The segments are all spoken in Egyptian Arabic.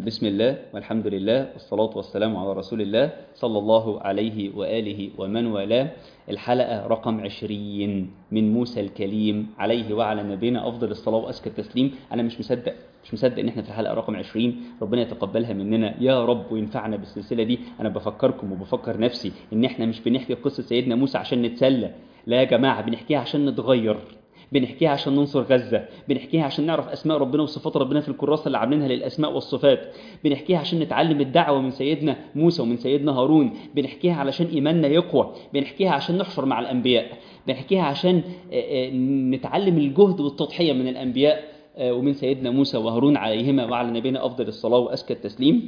بسم الله والحمد لله والصلاة والسلام على رسول الله صلى الله عليه وآله ومن والاه الحلقة رقم عشرين من موسى الكليم عليه وعلى نبينا أفضل الصلاة وأزكى التسليم أنا مش مصدق مش مصدق إن إحنا في الحلقة رقم عشرين ربنا يتقبلها مننا يا رب وينفعنا بالسلسلة دي أنا بفكركم وبفكر نفسي إن إحنا مش بنحكي قصة سيدنا موسى عشان نتسلى لا يا جماعة بنحكيها عشان نتغير بنحكيها عشان ننصر غزة بنحكيها عشان نعرف أسماء ربنا وصفات ربنا في الكراسة اللي عاملينها للأسماء والصفات بنحكيها عشان نتعلم الدعوة من سيدنا موسى ومن سيدنا هارون بنحكيها علشان إيماننا يقوى بنحكيها عشان نحشر مع الأنبياء بنحكيها عشان نتعلم الجهد والتضحية من الأنبياء ومن سيدنا موسى وهارون عليهما وعلى نبينا أفضل الصلاة وأزكى التسليم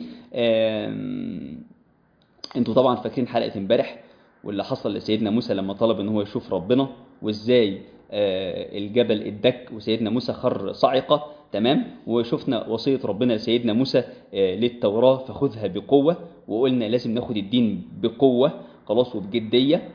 انتوا طبعا فاكرين حلقة امبارح واللي حصل لسيدنا موسى لما طلب ان هو يشوف ربنا وازاي الجبل ادك وسيدنا موسى خر صعقة تمام وشفنا وصية ربنا لسيدنا موسى للتوراة فخذها بقوة وقلنا لازم ناخد الدين بقوة خلاص وبجدية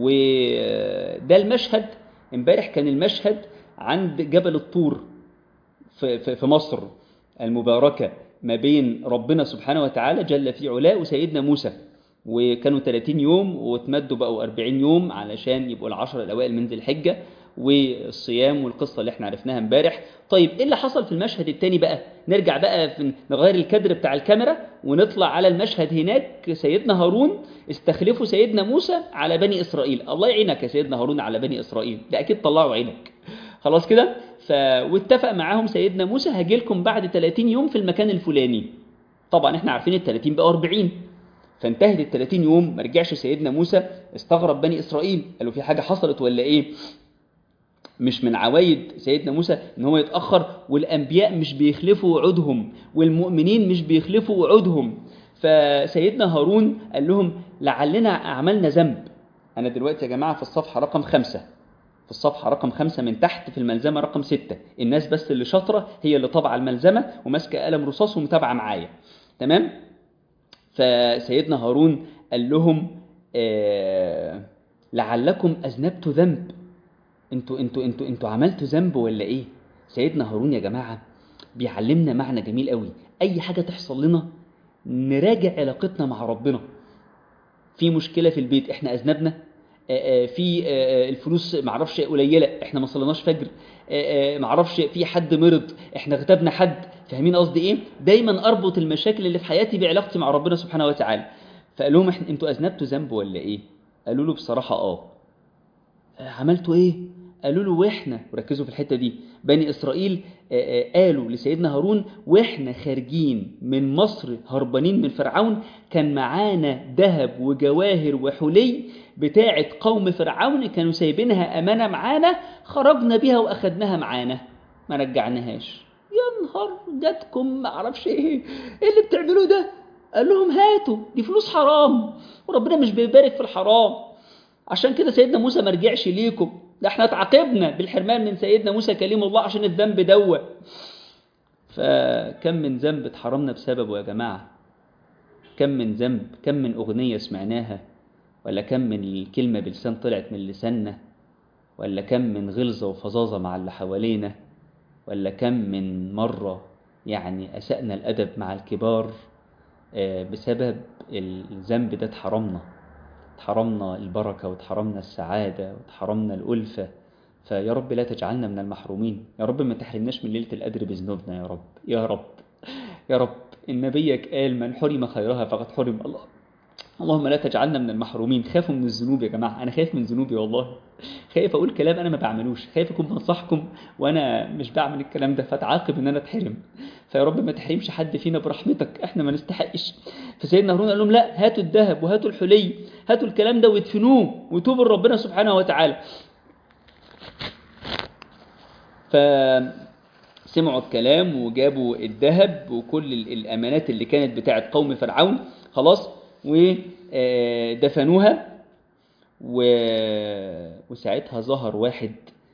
وده المشهد امبارح كان المشهد عند جبل الطور في, في, في مصر المباركة ما بين ربنا سبحانه وتعالى جل في علاه وسيدنا موسى وكانوا 30 يوم واتمدوا بقوا 40 يوم علشان يبقوا العشر الأوائل من ذي الحجة والصيام والقصة اللي احنا عرفناها امبارح طيب ايه اللي حصل في المشهد التاني بقى نرجع بقى في نغير الكادر بتاع الكاميرا ونطلع على المشهد هناك سيدنا هارون استخلفوا سيدنا موسى على بني إسرائيل الله يعينك يا سيدنا هارون على بني إسرائيل ده أكيد طلعوا عينك خلاص كده ف... واتفق معاهم سيدنا موسى هاجي لكم بعد 30 يوم في المكان الفلاني طبعا احنا عارفين ال 30 بقى 40 فانتهت ال 30 يوم ما رجعش سيدنا موسى استغرب بني اسرائيل قالوا في حاجه حصلت ولا ايه مش من عوايد سيدنا موسى ان هو يتاخر والانبياء مش بيخلفوا وعودهم والمؤمنين مش بيخلفوا وعودهم فسيدنا هارون قال لهم لعلنا عملنا ذنب انا دلوقتي يا جماعه في الصفحه رقم خمسة في الصفحة رقم خمسة من تحت في الملزمة رقم ستة الناس بس اللي شاطرة هي اللي طبع الملزمة وماسكة قلم رصاص ومتابعة معايا تمام فسيدنا هارون قال لهم آه لعلكم أذنبتوا ذنب انتوا انتوا انتوا انتوا عملتوا ذنب ولا ايه سيدنا هارون يا جماعة بيعلمنا معنى جميل قوي اي حاجة تحصل لنا نراجع علاقتنا مع ربنا في مشكلة في البيت احنا أذنبنا في الفلوس معرفش قليلة احنا ما صليناش فجر معرفش في حد مرض احنا اغتبنا حد فاهمين قصدي ايه دايما اربط المشاكل اللي في حياتي بعلاقتي مع ربنا سبحانه وتعالى فقال لهم احنا انتوا اذنبتوا ذنب ولا ايه قالوا له بصراحة اه عملتوا ايه قالوا له واحنا وركزوا في الحتة دي بني اسرائيل قالوا لسيدنا هارون واحنا خارجين من مصر هربانين من فرعون كان معانا ذهب وجواهر وحلي بتاعة قوم فرعون كانوا سايبينها أمانة معانا خرجنا بيها وأخدناها معانا ما رجعناهاش يا نهار جاتكم معرفش ايه ايه اللي بتعملوه ده قال لهم هاتوا دي فلوس حرام وربنا مش بيبارك في الحرام عشان كده سيدنا موسى ما رجعش ليكم ده احنا اتعاقبنا بالحرمان من سيدنا موسى كليم الله عشان الذنب دوا فكم من ذنب اتحرمنا بسببه يا جماعة كم من ذنب كم من أغنية سمعناها ولا كم من الكلمة بلسان طلعت من لساننا ولا كم من غلظة وفظاظة مع اللي حوالينا ولا كم من مرة يعني أسأنا الأدب مع الكبار بسبب الذنب ده اتحرمنا اتحرمنا البركة واتحرمنا السعادة واتحرمنا الألفة فيا رب لا تجعلنا من المحرومين يا رب ما تحرمناش من ليلة القدر بذنوبنا يا رب يا رب يا رب إن نبيك قال من حرم خيرها فقد حرم الله اللهم لا تجعلنا من المحرومين خافوا من الذنوب يا جماعة أنا خايف من ذنوبي والله خايف أقول كلام أنا ما بعملوش خايف أكون بنصحكم وأنا مش بعمل الكلام ده فتعاقب إن أنا أتحرم فيا رب ما تحرمش حد فينا برحمتك إحنا ما نستحقش فسيدنا هارون قال لهم لا هاتوا الذهب وهاتوا الحلي هاتوا الكلام ده وادفنوه وتوبوا لربنا سبحانه وتعالى فسمعوا الكلام وجابوا الذهب وكل الأمانات اللي كانت بتاعت قوم فرعون خلاص ودفنوها و... وساعتها ظهر واحد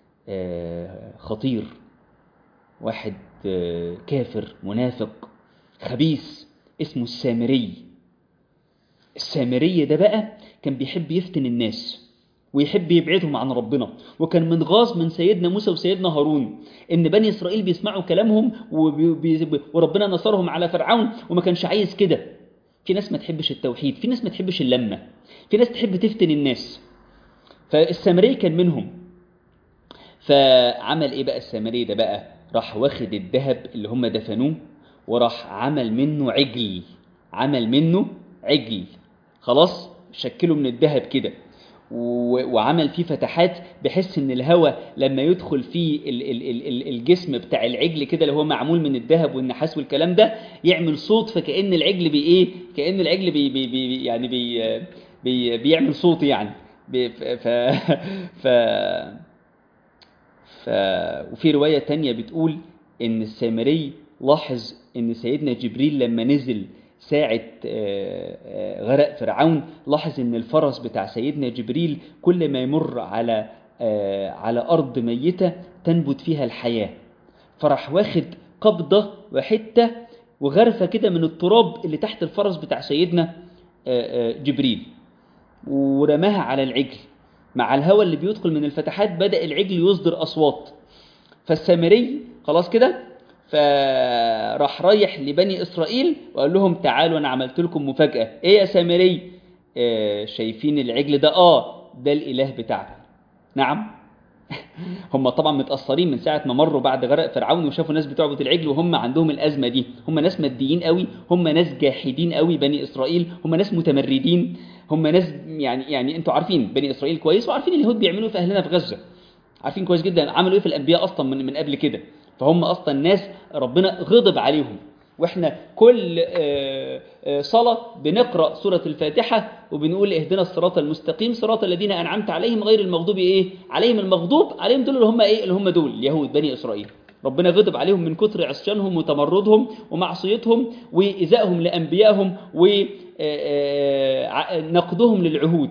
خطير واحد كافر منافق خبيث اسمه السامري السامري ده بقى كان بيحب يفتن الناس ويحب يبعدهم عن ربنا وكان من غاظ من سيدنا موسى وسيدنا هارون ان بني اسرائيل بيسمعوا كلامهم وبي... وربنا نصرهم على فرعون وما كانش عايز كده في ناس ما تحبش التوحيد في ناس ما تحبش اللمه في ناس تحب تفتن الناس فالسامري كان منهم فعمل ايه بقى السامري ده بقى راح واخد الذهب اللي هم دفنوه وراح عمل منه عجل عمل منه عجل خلاص شكله من الذهب كده وعمل فيه فتحات بحيث ان الهواء لما يدخل في الجسم بتاع العجل كده اللي هو معمول من الذهب والنحاس والكلام ده يعمل صوت فكأن العجل بي ايه كأن العجل بي بي بي يعني بي بي بيعمل صوت يعني بي ف ف ف وفي رواية تانية بتقول ان السامري لاحظ ان سيدنا جبريل لما نزل ساعة غرق فرعون لاحظ ان الفرس بتاع سيدنا جبريل كل ما يمر على على أرض ميتة تنبت فيها الحياة فراح واخد قبضة وحتة وغرفة كده من التراب اللي تحت الفرس بتاع سيدنا جبريل ورماها على العجل مع الهواء اللي بيدخل من الفتحات بدأ العجل يصدر أصوات فالسامري خلاص كده فراح رايح لبني إسرائيل وقال لهم تعالوا أنا عملت لكم مفاجأة إيه يا سامري آه شايفين العجل ده آه ده الإله بتاعكم نعم هم طبعا متأثرين من ساعة ما مروا بعد غرق فرعون وشافوا ناس بتعبد العجل وهم عندهم الأزمة دي هم ناس ماديين قوي هم ناس جاحدين قوي بني إسرائيل هم ناس متمردين هم ناس يعني يعني انتوا عارفين بني إسرائيل كويس وعارفين اليهود بيعملوا في أهلنا في غزة عارفين كويس جدا عملوا ايه في الأنبياء أصلا من, من قبل كده فهم أصلا ناس ربنا غضب عليهم واحنا كل صلاة بنقرأ سورة الفاتحة وبنقول اهدنا الصراط المستقيم صراط الذين أنعمت عليهم غير المغضوب إيه عليهم المغضوب عليهم دول اللي هم إيه اللي هم دول اليهود بني إسرائيل ربنا غضب عليهم من كتر عصيانهم وتمردهم ومعصيتهم وإزائهم لأنبيائهم ونقدهم للعهود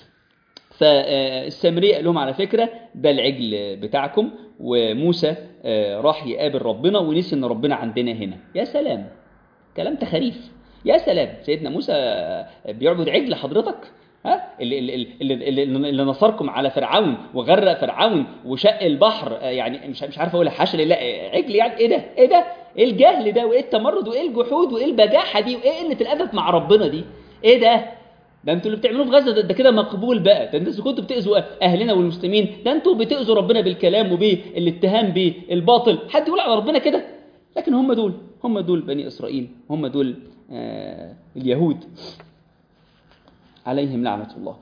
فالسامري قال لهم على فكرة ده العجل بتاعكم وموسى راح يقابل ربنا ونسي ان ربنا عندنا هنا يا سلام كلام تخريف يا سلام سيدنا موسى بيعبد عجل حضرتك ها اللي, اللي, اللي, اللي نصركم على فرعون وغرق فرعون وشق البحر يعني مش مش عارف اقولها حاشا لله عجل يعني ايه ده ايه ده ايه الجهل ده وايه التمرد وايه الجحود وايه البجاحه دي وايه قله الادب مع ربنا دي ايه ده ده انتوا اللي بتعملوه في غزه ده, ده كده مقبول بقى ده انتوا كنتوا بتاذوا اهلنا والمسلمين ده انتوا بتاذوا ربنا بالكلام وبالاتهام بالباطل حد يقول على ربنا كده لكن هم دول هم دول بني اسرائيل هم دول آه اليهود عليهم لعنه الله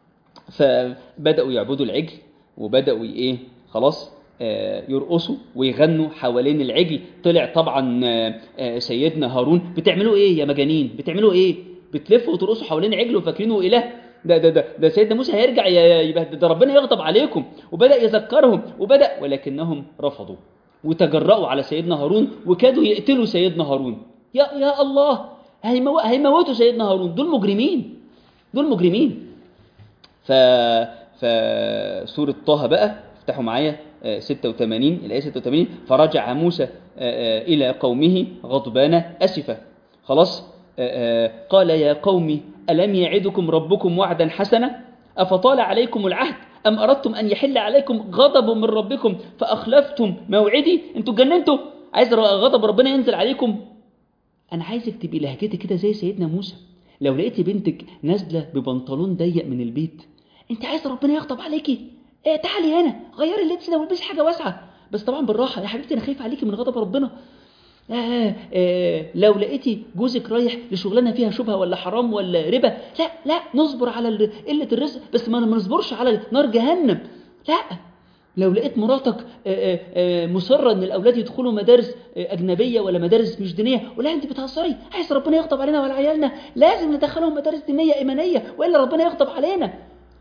فبداوا يعبدوا العجل وبداوا ايه خلاص آه يرقصوا ويغنوا حوالين العجل طلع طبعا آه سيدنا هارون بتعملوا ايه يا مجانين بتعملوا ايه بتلفوا وترقصوا حوالين عجل وفاكرينه اله ده ده ده ده سيدنا موسى هيرجع يبقى ده ربنا يغضب عليكم وبدا يذكرهم وبدا ولكنهم رفضوا وتجرأوا على سيدنا هارون وكادوا يقتلوا سيدنا هارون يا يا الله هيمو... هيموتوا سيدنا هارون دول مجرمين دول مجرمين ف ف سوره طه بقى افتحوا معايا 86 الايه 86 فرجع موسى الى قومه غضبان اسفا خلاص قال يا قوم ألم يعدكم ربكم وعدا حسنا أفطال عليكم العهد أم أردتم أن يحل عليكم غضب من ربكم فأخلفتم موعدي أنتوا جننتوا عايز غضب ربنا ينزل عليكم أنا عايزك تبقي لهجتي كده زي سيدنا موسى لو لقيتي بنتك نازلة ببنطلون ضيق من البيت أنت عايز ربنا يغضب عليكي إيه تعالي هنا غيري اللبس ده والبسي حاجة واسعة بس طبعا بالراحة يا حبيبتي أنا خايف عليكي من غضب ربنا آه آه لو لقيتي جوزك رايح لشغلانه فيها شبهه ولا حرام ولا ربا لا لا نصبر على قله الرزق بس ما نصبرش على نار جهنم لا لو لقيت مراتك آه مصره ان الاولاد يدخلوا مدارس اجنبيه ولا مدارس مش دينيه ولا انت بتهزري عايز ربنا يغضب علينا وعلى عيالنا لازم ندخلهم مدارس دينيه ايمانيه والا ربنا يغضب علينا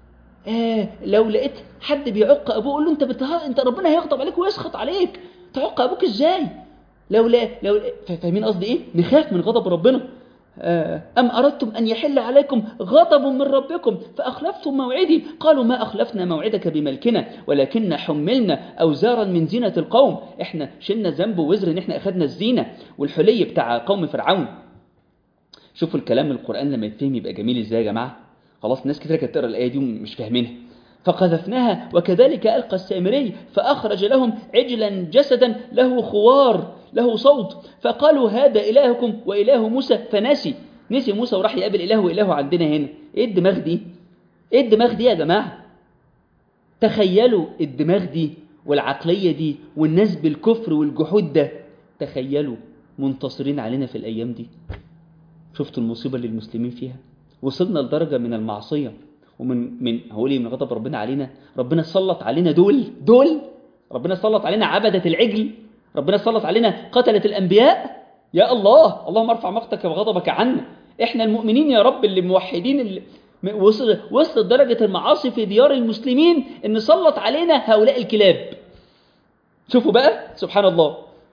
لو لقيت حد بيعق ابوه قول له انت بتها... انت ربنا هيغضب عليك ويسخط عليك تعق ابوك ازاي لو لا لو فاهمين قصدي ايه نخاف من غضب ربنا أم أردتم أن يحل عليكم غضب من ربكم فأخلفتم موعدي قالوا ما أخلفنا موعدك بملكنا ولكن حملنا أوزارا من زينة القوم إحنا شلنا ذنب ووزر إن إحنا أخذنا الزينة والحلي بتاع قوم فرعون شوفوا الكلام القرآن لما يتفهم يبقى جميل إزاي يا جماعة خلاص ناس كتير كانت تقرا الآية دي ومش فاهمينها فقذفناها وكذلك ألقى السامري فأخرج لهم عجلا جسدا له خوار له صوت فقالوا هذا إلهكم وإله موسى فنسي نسي موسى وراح يقابل إله وإله عندنا هنا إيه الدماغ دي؟ إيه الدماغ دي يا جماعة؟ تخيلوا الدماغ دي والعقلية دي والناس بالكفر والجحود ده تخيلوا منتصرين علينا في الأيام دي شفتوا المصيبة اللي المسلمين فيها وصلنا لدرجة من المعصية ومن من هقول ايه من غضب ربنا علينا ربنا سلط علينا دول دول ربنا سلط علينا عبدة العجل ربنا سلط علينا قتلة الأنبياء يا الله اللهم ارفع مقتك وغضبك عنا احنا المؤمنين يا رب اللي موحدين اللي وصل وصلت درجة المعاصي في ديار المسلمين ان سلط علينا هؤلاء الكلاب شوفوا بقى سبحان الله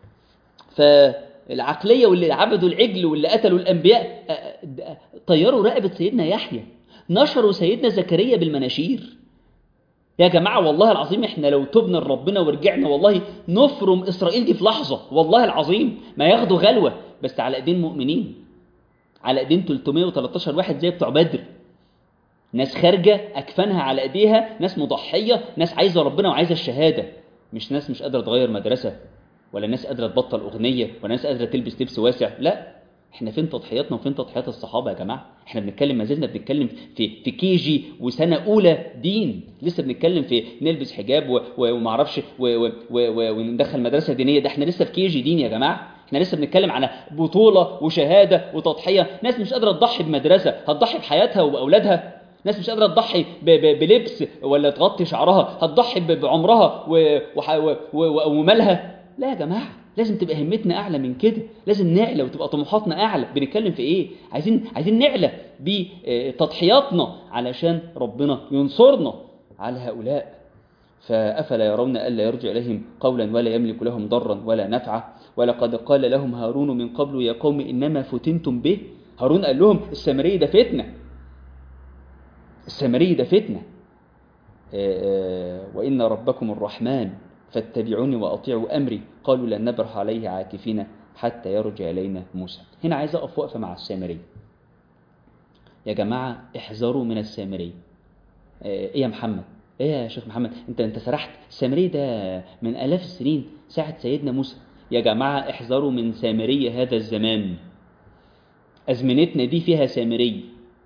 فالعقلية واللي عبدوا العجل واللي قتلوا الأنبياء طيروا رقبة سيدنا يحيى نشروا سيدنا زكريا بالمناشير يا جماعة والله العظيم احنا لو تبنا لربنا ورجعنا والله نفرم إسرائيل دي في لحظة والله العظيم ما ياخدوا غلوة بس على ايدين مؤمنين على ايدين 313 واحد زي بتوع بدر ناس خارجة أكفانها على ايديها ناس مضحية ناس عايزة ربنا وعايزة الشهادة مش ناس مش قادرة تغير مدرسة ولا ناس قادرة تبطل أغنية ولا ناس قادرة تلبس لبس واسع لا احنا فين تضحياتنا وفين تضحيات الصحابه يا جماعه احنا بنتكلم ما زلنا بنتكلم في في كي جي وسنه اولى دين لسه بنتكلم في نلبس حجاب وما اعرفش وندخل مدرسه دينيه ده احنا لسه في كي جي دين يا جماعه احنا لسه بنتكلم على بطوله وشهاده وتضحيه ناس مش قادره تضحي بمدرسه هتضحي بحياتها وباولادها ناس مش قادره تضحي بلبس ولا تغطي شعرها هتضحي بعمرها ومالها لا يا جماعه لازم تبقى همتنا اعلى من كده لازم نعلى وتبقى طموحاتنا اعلى بنتكلم في ايه عايزين عايزين نعلى بتضحياتنا علشان ربنا ينصرنا على هؤلاء فافلا يرون الا يرجع اليهم قولا ولا يملك لهم ضرا ولا نفعا ولقد قال لهم هارون من قبل يا قوم انما فتنتم به هارون قال لهم السامري ده فتنه السامري ده فتنه وان ربكم الرحمن فاتبعوني واطيعوا امري قالوا لن نبرح عليه عاكفين حتى يرجع الينا موسى هنا عايز اقف وقفه مع السامري يا جماعه احذروا من السامري ايه يا محمد ايه يا شيخ محمد انت انت سرحت السامري ده من الاف السنين ساعه سيدنا موسى يا جماعه احذروا من سامري هذا الزمان ازمنتنا دي فيها سامري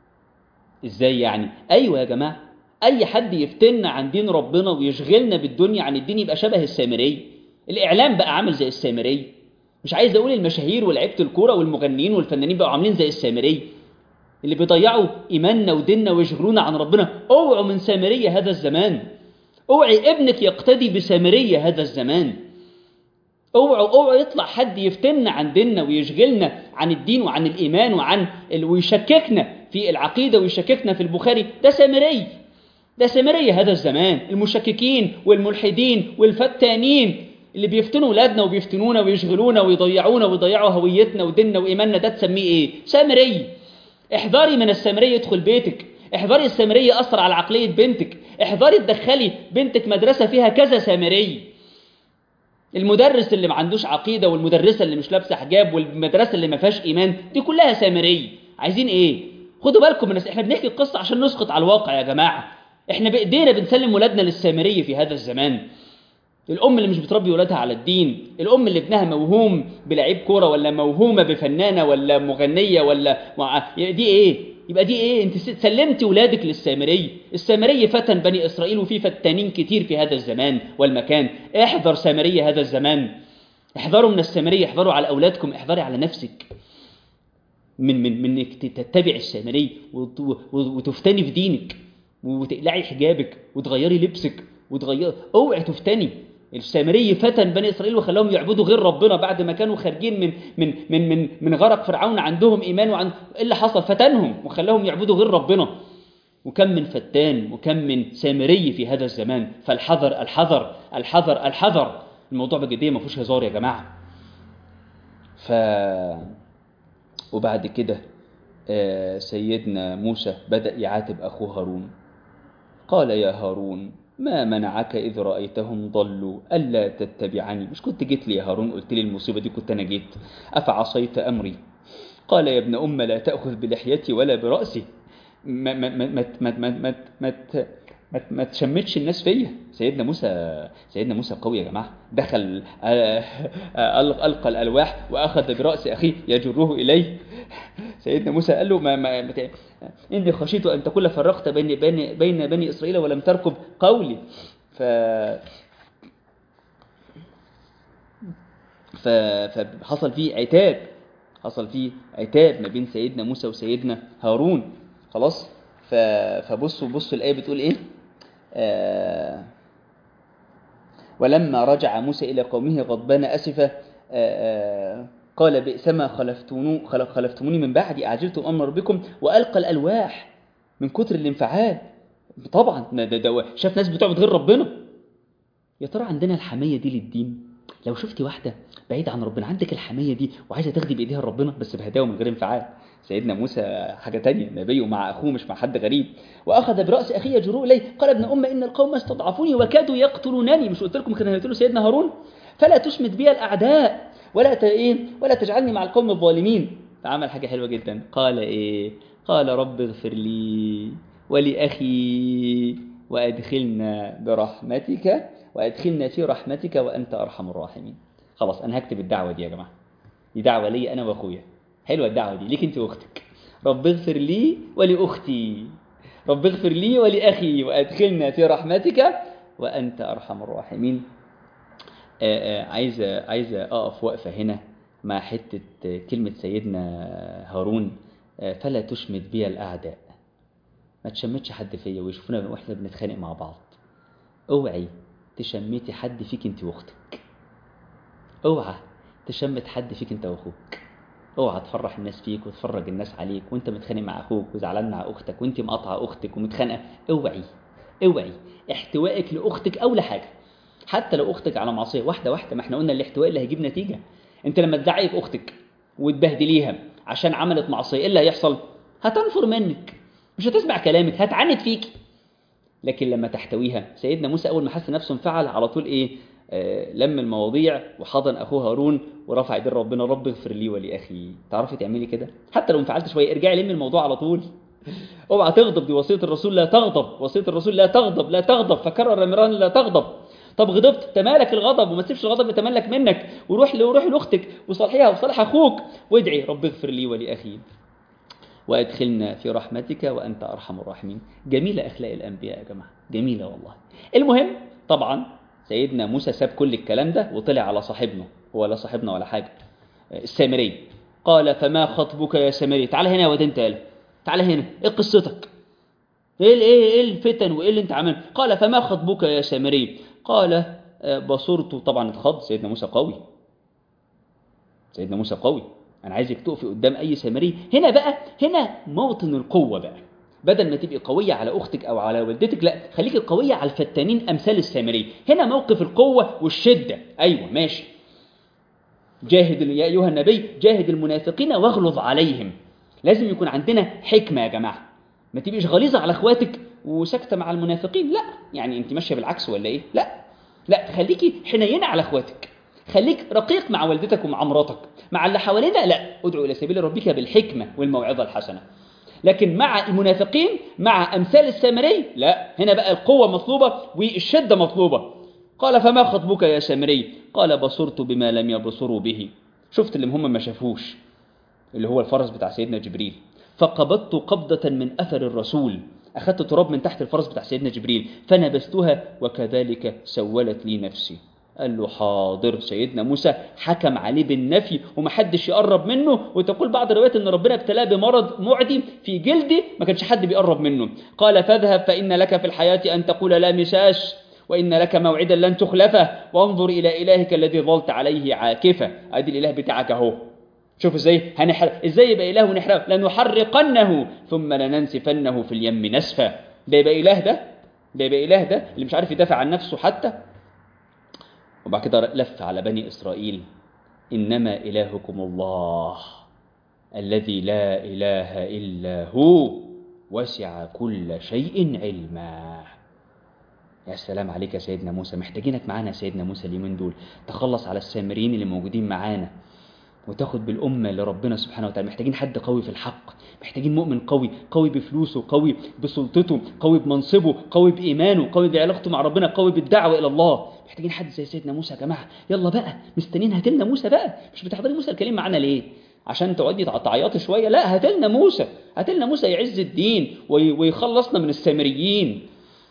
ازاي يعني ايوه يا جماعه اي حد يفتنا عن دين ربنا ويشغلنا بالدنيا عن الدين يبقى شبه السامري الاعلام بقى عامل زي السامري مش عايز اقول المشاهير ولعيبه الكوره والمغنيين والفنانين بقوا عاملين زي السامري اللي بيضيعوا ايماننا وديننا ويشغلونا عن ربنا اوعوا من سامريه هذا الزمان اوعي ابنك يقتدي بسامريه هذا الزمان اوعوا اوعوا يطلع حد يفتنا عن ديننا ويشغلنا عن الدين وعن الايمان وعن ال... ويشككنا في العقيده ويشككنا في البخاري ده سامري ده سامرية هذا الزمان المشككين والملحدين والفتانين اللي بيفتنوا ولادنا وبيفتنونا ويشغلونا ويضيعونا ويضيعوا هويتنا وديننا وإيماننا ده تسميه إيه؟ سامري احذري من السامرية يدخل بيتك احذري السامرية يأثر على عقلية بنتك احذري تدخلي بنتك مدرسة فيها كذا سامري المدرس اللي ما عندوش عقيدة والمدرسة اللي مش لابسة حجاب والمدرسة اللي ما فيهاش إيمان دي كلها سامري عايزين إيه؟ خدوا بالكم من الناس احنا بنحكي القصة عشان نسقط على الواقع يا جماعة احنا بايدينا بنسلم ولادنا للسامريه في هذا الزمان الام اللي مش بتربي ولادها على الدين الام اللي ابنها موهوم بلعيب كوره ولا موهومه بفنانه ولا مغنيه ولا دي ايه يبقى دي ايه انت سلمتي ولادك للسامري السامري فتن بني اسرائيل وفي فتانين كتير في هذا الزمان والمكان احذر سامري هذا الزمان احذروا من السامري احذروا على اولادكم احذري على نفسك من من من انك تتبع السامري وتفتني في دينك وتقلعي حجابك وتغيري لبسك وتغيري اوعي تفتني السامري فتن بني اسرائيل وخلاهم يعبدوا غير ربنا بعد ما كانوا خارجين من من من من من غرق فرعون عندهم ايمان وعن ايه اللي حصل فتنهم وخلاهم يعبدوا غير ربنا وكم من فتان وكم من سامري في هذا الزمان فالحذر الحذر الحذر الحذر الموضوع بجديه ما فيهوش هزار يا جماعه ف وبعد كده سيدنا موسى بدأ يعاتب أخوه هارون قال يا هارون ما منعك إذ رأيتهم ضلوا ألا تتبعني مش كنت جيت لي يا هارون قلت لي المصيبة دي كنت أنا جيت أفعصيت أمري قال يا ابن أم لا تأخذ بلحيتي ولا برأسي ما ما ما ما ما ما ما ما ما تشمتش الناس فيا سيدنا موسى سيدنا موسى قوي يا جماعه دخل آه، آه، ألق- القى الالواح واخذ براس اخيه يجره اليه سيدنا موسى قال له ما ما ما ت- اني خشيت ان تقول فرقت بين بين بين بني اسرائيل ولم تركب قولي ف ف- فحصل فيه عتاب حصل فيه عتاب ما بين سيدنا موسى وسيدنا هارون خلاص ف... فبصوا بصوا الآية بتقول إيه آه... ولما رجع موسى إلى قومه غضبان أسفا آه... آه... قال بئسما خلفتوني خل- خلفتموني من بعدي أعجلتم أمر ربكم وألقى الألواح من كتر الانفعال طبعا ده, ده, ده شاف ناس بتعبد غير ربنا يا ترى عندنا الحمية دي للدين لو شفتي واحدة بعيدة عن ربنا عندك الحمية دي وعايزة تاخدي بإيديها ربنا بس بهداوة من غير انفعال سيدنا موسى حاجة تانية نبي ومع أخوه مش مع حد غريب وأخذ برأس أخيه يجره إليه قال ابن أم إن القوم استضعفوني وكادوا يقتلونني مش قلت لكم كان هيقتلوا سيدنا هارون فلا تشمت بي الأعداء ولا ت... إيه ولا تجعلني مع القوم الظالمين فعمل حاجة حلوة جدا قال إيه قال رب اغفر لي ولأخي وأدخلنا برحمتك وأدخلنا في رحمتك وأنت أرحم الراحمين خلاص أنا هكتب الدعوة دي يا جماعة دي دعوة لي أنا وأخويا حلوة الدعوة دي ليك أنت وأختك رب اغفر لي ولأختي رب اغفر لي ولأخي وأدخلنا في رحمتك وأنت أرحم الراحمين آه، آه، عايز عايز أقف وقفة هنا مع حتة آه، كلمة سيدنا هارون آه، فلا تشمت بي الأعداء ما تشمتش حد فيا ويشوفونا واحنا بنتخانق مع بعض اوعي تشمتي حد فيك انت واختك اوعى تشمت حد فيك انت واخوك اوعى تفرح الناس فيك وتفرج الناس عليك وانت متخانق مع اخوك وزعلان مع اختك وانت مقاطعه اختك ومتخانقه اوعي اوعي احتوائك لاختك اولى حاجه حتى لو اختك على معصيه واحده واحده ما احنا قلنا الاحتواء اللي هيجيب نتيجه انت لما تزعقي في اختك وتبهدليها عشان عملت معصيه ايه اللي هيحصل هتنفر منك مش هتسمع كلامك هتعاند فيكي لكن لما تحتويها سيدنا موسى اول ما حس نفسه انفعل على طول ايه آه لم المواضيع وحضن اخوه هارون ورفع ايدين ربنا رب اغفر لي ولاخي تعرفي تعملي كده حتى لو انفعلت شويه ارجعي لم الموضوع على طول اوعى تغضب دي وصيه الرسول لا تغضب وصيه الرسول لا تغضب لا تغضب فكرر مرارا لا تغضب طب غضبت تمالك الغضب وما تسيبش الغضب يتملك منك وروح وروح لاختك وصالحيها وصالح اخوك وادعي رب اغفر لي ولاخي وادخلنا في رحمتك وانت ارحم الراحمين جميله اخلاق الانبياء يا جماعه جميله والله المهم طبعا سيدنا موسى ساب كل الكلام ده وطلع على صاحبنا هو لا صاحبنا ولا حاجه السامري قال فما خطبك يا سامري تعال هنا يا واد انت يالا تعال هنا ايه قصتك ايه ال- ايه ايه الفتن وايه اللي انت عامله قال فما خطبك يا سامري قال آه، بصرت طبعا اتخض سيدنا موسى قوي سيدنا موسى قوي انا عايزك تقفي قدام اي سامري هنا بقى هنا موطن القوه بقى بدل ما تبقي قويه على اختك او على والدتك لا خليكي قويه على الفتانين امثال السامري هنا موقف القوه والشده ايوه ماشي جاهد يا ايها النبي جاهد المنافقين واغلظ عليهم لازم يكون عندنا حكمه يا جماعه ما تبقيش غليظه على اخواتك وساكته مع المنافقين لا يعني انت ماشيه بالعكس ولا ايه لا لا خليكي حنينه على اخواتك خليك رقيق مع والدتك ومع مراتك مع اللي حوالينا لا ادعو الى سبيل ربك بالحكمه والموعظه الحسنه لكن مع المنافقين مع امثال السامري لا هنا بقى القوه مطلوبه والشده مطلوبه قال فما خطبك يا سامري قال بصرت بما لم يبصروا به شفت اللي هم ما شافوش اللي هو الفرس بتاع سيدنا جبريل فقبضت قبضة من أثر الرسول أخذت تراب من تحت الفرس بتاع سيدنا جبريل فنبذتها وكذلك سولت لي نفسي قال له حاضر سيدنا موسى حكم عليه بالنفي ومحدش يقرب منه وتقول بعض الروايات ان ربنا ابتلاه بمرض معدي في جلده ما كانش حد بيقرب منه قال فاذهب فان لك في الحياه ان تقول لا مساس وان لك موعدا لن تخلفه وانظر الى الهك الذي ظلت عليه عاكفه ادي الاله بتاعك اهو شوف ازاي هنحرق ازاي يبقى اله ونحرقه لنحرقنه ثم لننسفنه في اليم نسفا ده يبقى اله ده ده يبقى اله ده اللي مش عارف يدافع عن نفسه حتى وبعد كده لف على بني اسرائيل انما الهكم الله الذي لا اله الا هو وسع كل شيء علما يا سلام عليك يا سيدنا موسى محتاجينك معانا يا سيدنا موسى اليومين دول تخلص على السامريين اللي موجودين معانا وتاخد بالأمة لربنا سبحانه وتعالى محتاجين حد قوي في الحق محتاجين مؤمن قوي قوي بفلوسه قوي بسلطته قوي بمنصبه قوي بإيمانه قوي بعلاقته مع ربنا قوي بالدعوة إلى الله محتاجين حد زي سيدنا موسى يا جماعة يلا بقى مستنيين هاتلنا موسى بقى مش بتحضري موسى الكريم معانا ليه عشان تقعدي تعيطي شوية لا هاتلنا موسى هاتلنا موسى يعز الدين ويخلصنا من السامريين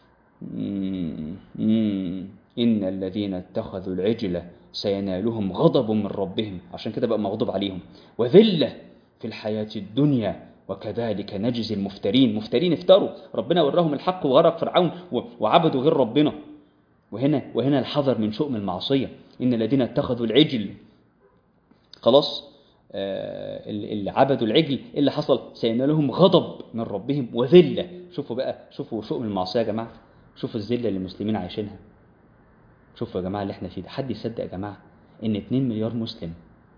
إن الذين اتخذوا العجل سينالهم غضب من ربهم عشان كده بقى مغضوب عليهم وذلة في الحياة الدنيا وكذلك نجزي المفترين مفترين افتروا ربنا وراهم الحق وغرق فرعون وعبدوا غير ربنا وهنا وهنا الحذر من شؤم المعصية إن الذين اتخذوا العجل خلاص آه اللي عبدوا العجل اللي حصل سينالهم غضب من ربهم وذلة شوفوا بقى شوفوا شؤم المعصية يا جماعة شوفوا الذلة اللي المسلمين عايشينها شوفوا يا جماعة اللي احنا فيه ده حد يصدق يا جماعة ان 2 مليار مسلم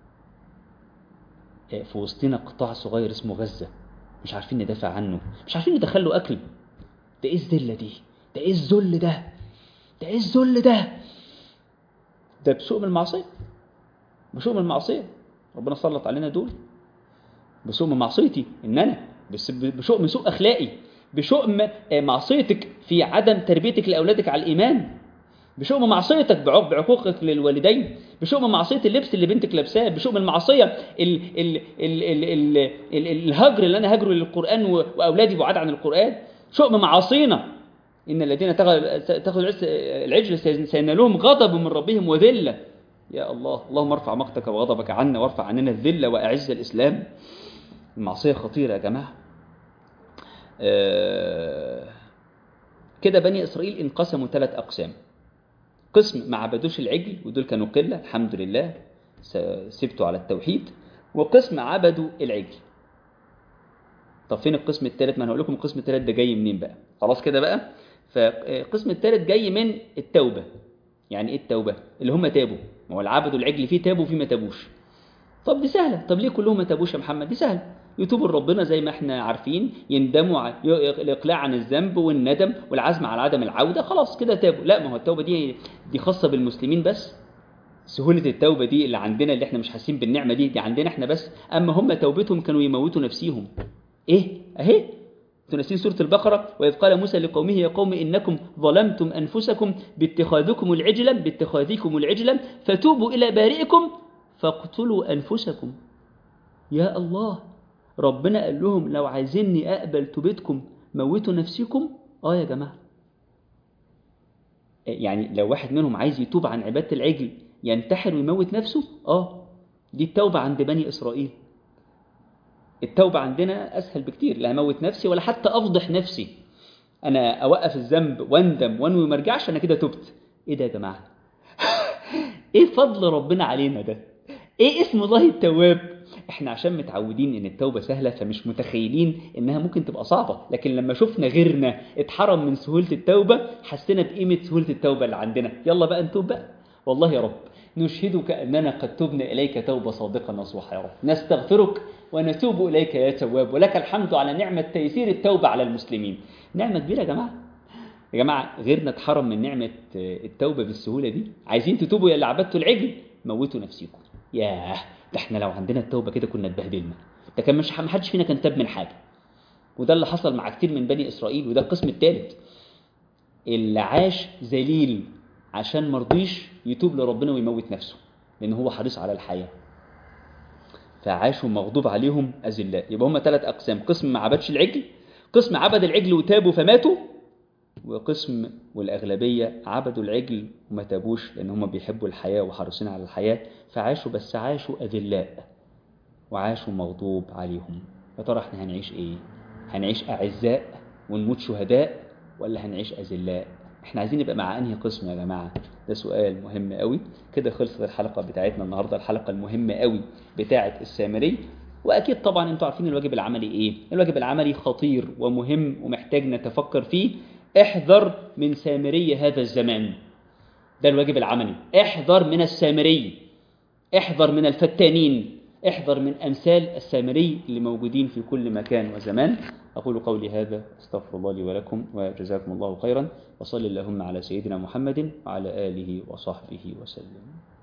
في وسطنا قطاع صغير اسمه غزة مش عارفين ندافع عنه مش عارفين ندخل له أكل ده ايه الذلة دي ده ايه الذل ده ده ايه الذل ده ده بسوء من المعصية بسوء من المعصية ربنا سلط علينا دول بسوء من معصيتي ان انا بس بسوء من سوء اخلاقي بشؤم معصيتك في عدم تربيتك لاولادك على الايمان بشؤم معصيتك بعقوقك للوالدين بشؤم معصيه اللبس اللي بنتك لابساه بشؤم المعصيه ال ال ال ال ال ال الهجر اللي انا هجره للقران واولادي بعاد عن القران شؤم معاصينا ان الذين تاخذوا العجل سينالهم غضب من ربهم وذله يا الله اللهم ارفع مقتك وغضبك عنا وارفع عننا الذله واعز الاسلام المعصيه خطيره يا جماعه آه كده بني اسرائيل انقسموا ثلاث اقسام قسم ما عبدوش العجل ودول كانوا قله الحمد لله سبتوا على التوحيد وقسم عبدوا العجل طب فين القسم الثالث ما انا هقول لكم القسم الثالث ده جاي منين بقى خلاص كده بقى فالقسم الثالث جاي من التوبه يعني ايه التوبه اللي هم تابوا ما هو العبد والعجل فيه تابوا وفيه ما تابوش طب دي سهله طب ليه كلهم ما تابوش يا محمد دي سهله يتوبوا لربنا زي ما احنا عارفين يندموا على الاقلاع عن الذنب والندم والعزم على عدم العوده خلاص كده تابوا لا ما هو التوبه دي دي خاصه بالمسلمين بس سهوله التوبه دي اللي عندنا اللي احنا مش حاسين بالنعمه دي دي عندنا احنا بس اما هم توبتهم كانوا يموتوا نفسيهم ايه اهي تنسين سورة البقرة وإذ قال موسى لقومه يا قوم إنكم ظلمتم أنفسكم باتخاذكم العجلة باتخاذكم العجلة فتوبوا إلى بارئكم فاقتلوا أنفسكم يا الله ربنا قال لهم لو عايزيني أقبل توبتكم موتوا نفسكم آه يا جماعة يعني لو واحد منهم عايز يتوب عن عبادة العجل ينتحر ويموت نفسه آه دي التوبة عند بني إسرائيل التوبة عندنا أسهل بكتير لا أموت نفسي ولا حتى أفضح نفسي أنا أوقف الذنب واندم وانوي ما ارجعش أنا كده تبت إيه ده يا جماعة إيه فضل ربنا علينا ده إيه اسم الله التواب إحنا عشان متعودين إن التوبة سهلة فمش متخيلين إنها ممكن تبقى صعبة لكن لما شفنا غيرنا اتحرم من سهولة التوبة حسينا بقيمة سهولة التوبة اللي عندنا يلا بقى نتوب بقى والله يا رب نشهدك أننا قد تبنا إليك توبة صادقة نصوحة يا رب نستغفرك ونتوب إليك يا تواب ولك الحمد على نعمة تيسير التوبة على المسلمين نعمة كبيرة يا جماعة يا جماعة غيرنا اتحرم من نعمة التوبة بالسهولة دي عايزين تتوبوا يا اللي عبدتوا العجل موتوا نفسكم ياه ده احنا لو عندنا التوبة كده كنا اتبهدلنا ده كان مش محدش فينا كان تاب من حاجة وده اللي حصل مع كتير من بني إسرائيل وده القسم الثالث اللي عاش ذليل عشان مرضيش يتوب لربنا ويموت نفسه لأن هو حريص على الحياة فعاشوا مغضوب عليهم أذلاء يبقى هم ثلاث أقسام قسم ما عبدش العجل قسم عبد العجل وتابوا فماتوا وقسم والأغلبية عبدوا العجل وما تابوش لأن هم بيحبوا الحياة وحريصين على الحياة فعاشوا بس عاشوا أذلاء وعاشوا مغضوب عليهم يا ترى احنا هنعيش ايه هنعيش أعزاء ونموت شهداء ولا هنعيش أذلاء احنا عايزين نبقى مع انهي قسم يا جماعه ده سؤال مهم قوي كده خلصت الحلقه بتاعتنا النهارده الحلقه المهمه قوي بتاعه السامري واكيد طبعا انتوا عارفين الواجب العملي ايه الواجب العملي خطير ومهم ومحتاج نتفكر فيه احذر من سامري هذا الزمان ده الواجب العملي احذر من السامري احذر من الفتانين احذر من امثال السامري اللي موجودين في كل مكان وزمان أقول قولي هذا استغفر الله لي ولكم وجزاكم الله خيرا وصل اللهم على سيدنا محمد وعلى آله وصحبه وسلم